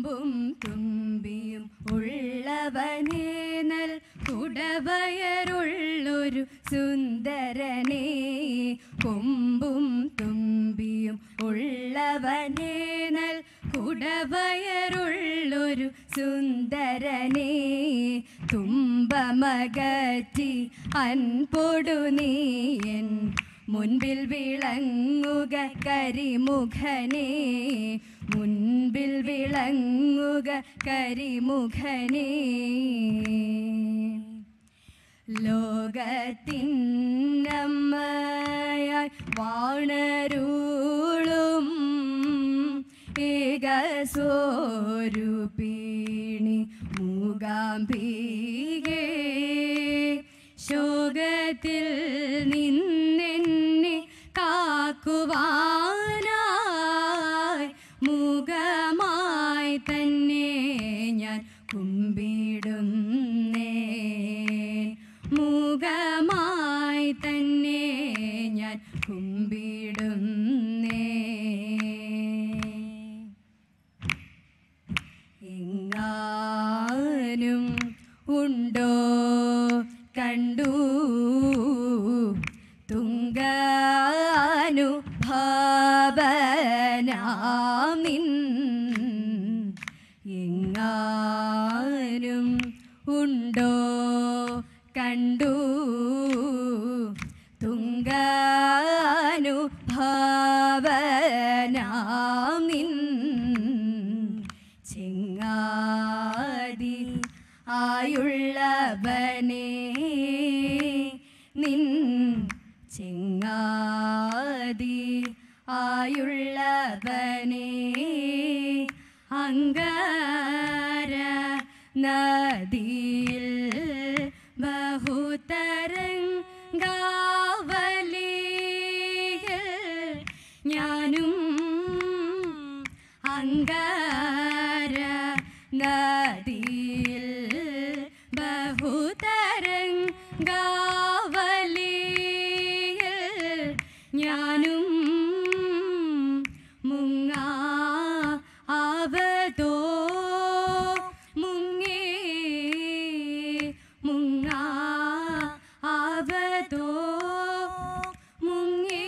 കൊമ്പും തുമ്പിയും ഉള്ളവനേ നൽ കുടവയറുള്ളൊരു സുന്ദരനേ കൊമ്പും തുമ്പിയും ഉള്ളവനേ നൽ കുടവയറുള്ളൊരു സുന്ദരനേ തുമ്പമകറ്റി അൻപൊടു നീയൻ മുൻപിൽ വിളങ്ങുക കരിമുഖനേ മുൻപിൽ വിളങ്ങുക കരിമുഖനേ ലോകത്തിന്നമ്മയായി വാണരുളും ഏകസ്വരൂപിണി മൂകാംബികേ ശോകത്തിൽ നിന്നെന്നെ കാക്കുവാനായി മുഖമായി തന്നെ ഞാൻ കുമ്പിടുന്നേ മുഖമായി തന്നെ ഞാൻ കുമ്പിടുന്നേ എങ്ങാനും ഉണ്ടോ കണ്ടു തുങ്കാനുഭാവനാം നിൻ എങ്ങാനും ഉണ്ടോ കണ്ടു തുങ്കാനുഭാവനാം നിൻ ചെങ്ങാതി ആയുള്ളവനേ നിൻ ചെങ്ങാതി ആയുള്ളവനേ അങ്കാര നദിയിൽ ബഹുതരംഗാവലിയിൽ ഞാനും അങ്കാര നദിയിൽ ബഹുതരംഗാവലിയിൽ ഞാനും മുങ്ങാ ആവതോ മുങ്ങേ മുങ്ങാ ആവതോ മുങ്ങേ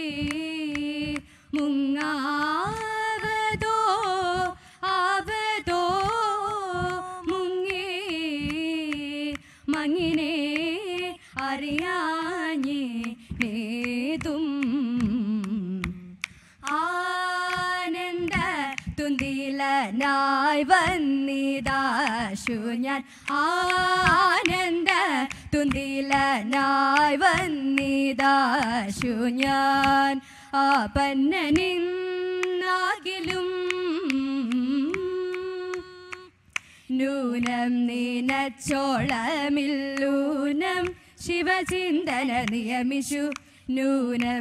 മുങ്ങാവതോ ആവതോ മുങ്ങേ മങ്ങിനെ അറിയാഞ്ഞേ നേതും ആനന്ദ തുന്തിലനായി വന്നിതാശു ഞാൻ ആനന്ദ തുന്തിലനായി വന്നിതാശു ഞാൻ ആപന്നനിന്നാകിലും നൂനം നീനച്ചോളമില്ലൂനം ശിവചിന്തന നിയമിഷു നൂനം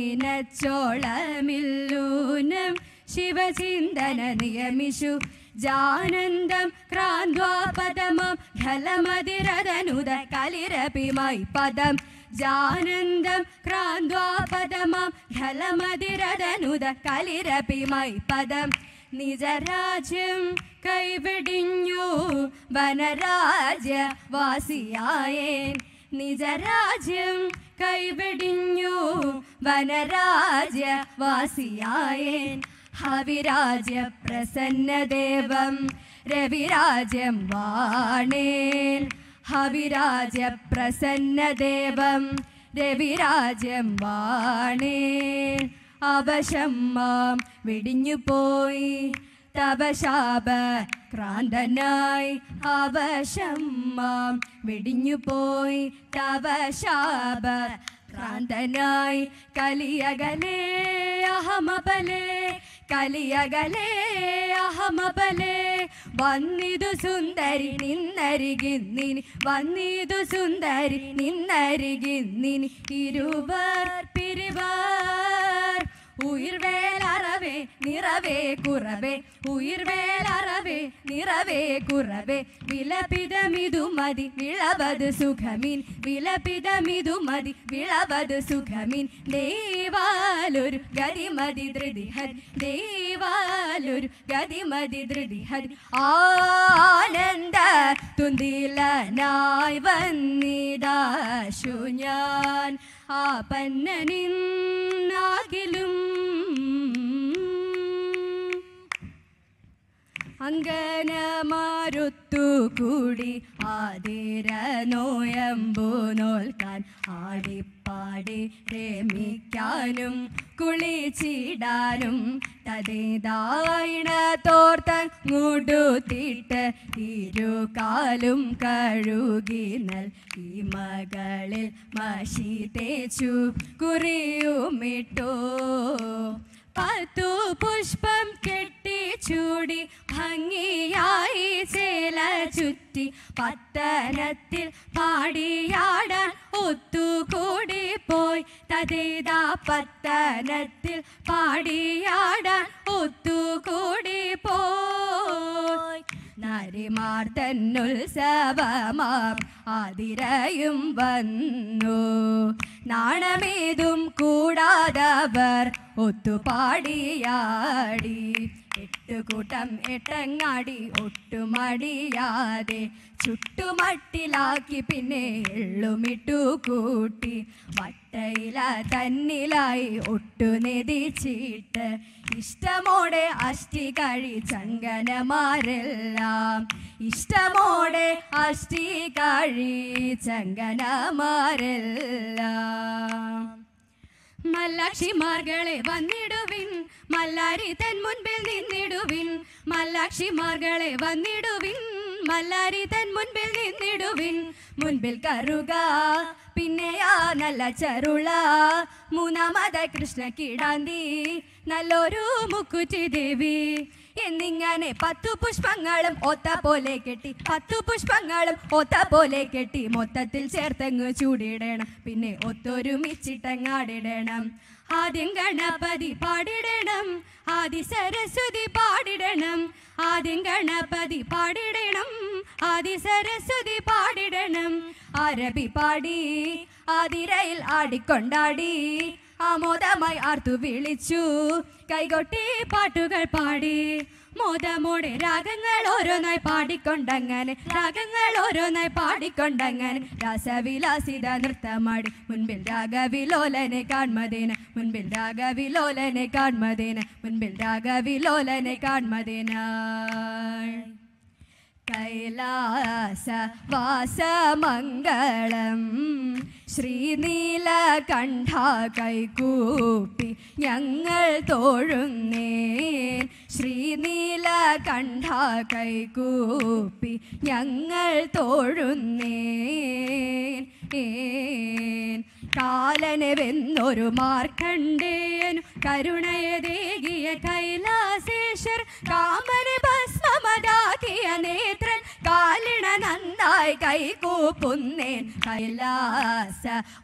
നീനച്ചോളമില്ലൂനം ശിവചിന്തന നിയമിഷു ജാനന്ദം ക്രാന്ത്വാപദമം ഖലമതിരതനുദ കലിരപിമൈ പദം ജാനന്ദം ക്രാന്ത്വാപദമം ഖലമതിരതനുദ കലിരപിമൈ പദം നിജരാജ്യം കൈവിടിഞ്ഞു വനരാജ്യ വാസിയായേൻ നിജരാജ്യം കൈവിടിഞ്ഞു വനരാജ്യ വാസിയായേൻ ഹവിരാജ്യ പ്രസന്നദേവം രവിരാജ്യം വാണേൻ ഹവിരാജ്യ പ്രസന്നദേവം രവിരാജ്യം വാണേൻ അവശമ്മാം വെടിഞ്ഞു പോയി തപശാപ ക്രാന്തനായി അവശമ്മാം വെടിഞ്ഞു പോയി തപശാപ ക്രാന്തനായി കലിയകലേ അഹമബലേ കലിയകലേ അഹമബലേ വന്നിതു സുന്ദരി നിന്നരികിന്നിനി വന്നിതു സുന്ദരി നിന്നരികിന്നിനി ഇരുവർ പിരിവർ ഉയർവേലറവേ നിറവേ കുറവേ ഉയിർവേളറവേ നിറവേ കുറവേ വിലപിതമിതു മതി വിളവത് സുഖമീൻ വിലപിതമിതു മതി വിളവത് സുഖമീൻ ദൈവാലൊരു ഗതിമതി ധൃതിഹരി ദൈവാലൊരു ഗതിമതി ധൃതിഹരി ആനന്ദ തുന്തിലനായി വന്നിടാശു ഞാൻ ആപന്നനിന്നാകിലും അങ്കനമാരുത്തുകൂടി ആതിര നോയമ്പു നോൽക്കാൻ ആടിപ്പാടി രമിക്കാനും കുളിച്ചിടാനും തതേതായിണ തോർത്തങ്ങുടുത്തിട്ട് ഇരുകാലും കഴുകി നൽ ഈ മകളിൽ മഷി തേച്ചു കുറിയുമിട്ടു പത്തു പുഷ്പം കെട്ടി ചൂടി ഭംഗിയായി ചേല ചുറ്റി പത്തനത്തിൽ പാടിയാടാൻ ഒത്തുകൂടി പോയി തതേതാ പത്തനത്തിൽ പാടിയാടാൻ ഒത്തുകൂടി പോയി നരിമാർ തന്നുത്സവമാം ആതിരയും വന്നു നാണമേതും കൂടാതവർ ഒത്തുപാടിയാടി എട്ടുകൂട്ടം എട്ടങ്ങാടി ഒട്ടുമടിയാതെ ചുട്ടുമട്ടിലാക്കി പിന്നെ എള്ളുമിട്ടു കൂട്ടി വട്ടയില തന്നിലായി ഒട്ടു നെതിച്ചിട്ട് ഇഷ്ടമോടെ അഷ്ടി കഴി ചങ്കനമാരെല്ലാം ഇഷ്ടമോടെ അഷ്ടി കഴി ചങ്കനമാരെല്ലാം മല്ലാക്ഷിമാർകളെ വന്നിടുവിൻ മല്ലാരി തൻ മുൻപിൽ നിന്നിടുവിൻ മല്ലാക്ഷിമാർകളെ വന്നിടുവിൻ മല്ലാരി തൻ മുൻപിൽ നിന്നിടുവിൻ മുൻപിൽ കറുക പിന്നെയാ നല്ല ചരുള മൂന്നാമത് കൃഷ്ണ കിടാന്തി നല്ലൊരു മുക്കുറ്റി ദേവി എന്നിങ്ങനെ പത്തു പുഷ്പങ്ങളും ഒത്ത പോലെ കെട്ടി പത്തു പുഷ്പങ്ങളും ഒത്ത പോലെ കെട്ടി മൊത്തത്തിൽ ചേർത്തങ്ങ് ചൂടിടണം പിന്നെ ഒത്തൊരുമിച്ചിട്ടങ്ങാടിടണം ആദ്യം ഗണപതി പാടിടണം ആദി സരസ്വതി പാടിടണം ആദ്യം ഗണപതി പാടിടണം ആദി സരസ്വതി പാടിടണം അരബി പാടി ആതിരയിൽ ആടിക്കൊണ്ടാടി ആമോദമായി ആർത്തു വിളിച്ചു കൈകൊട്ടി പാട്ടുകൾ പാടി മോദമോടെ രാഗങ്ങൾ ഓരോന്നായി പാടിക്കൊണ്ടങ്ങനെ രാഗങ്ങൾ ഓരോന്നായി പാടിക്കൊണ്ടങ്ങനെ രാസവിലാസിത നൃത്തമാടി മുൻപിൽ രാഗവിലോലനെ കാൺമതേന മുൻപിൽ രാഗവിലോലനെ കാൺമതേന മുൻപിൽ രാഗവിലോലനെ കാൺമതേന കൈലാസ വാസമംഗളം ശ്രീനീലകണ്ഠ കൈകൂപ്പി ഞങ്ങൾ തോഴുന്നേൻ ശ്രീനീലകണ്ഠ കൈകൂപ്പി ഞങ്ങൾ തോഴുന്നേൻ ഏൻ കാലനെ വെന്നൊരു മാർക്കണ്ടേയനു കരുണയതേകിയ കൈലാസേശ്വർ കാമന് ഭസ്മമതാക്കിയ നേത്രൻ കാലിണ നന്നായി കൈകൂപ്പുന്നേൻ കൈലാസ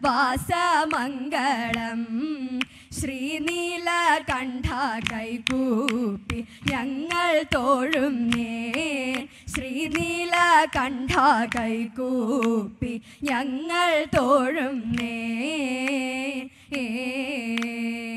വാസമംഗളം ശ്രീനീലകണ്ഠ കൈകൂപ്പി ഞങ്ങൾ തോഴുന്നേൻ ശ്രീനീലകണ്ഠ കൈകൂപ്പി ഞങ്ങൾ തോഴുന്നേ ഏ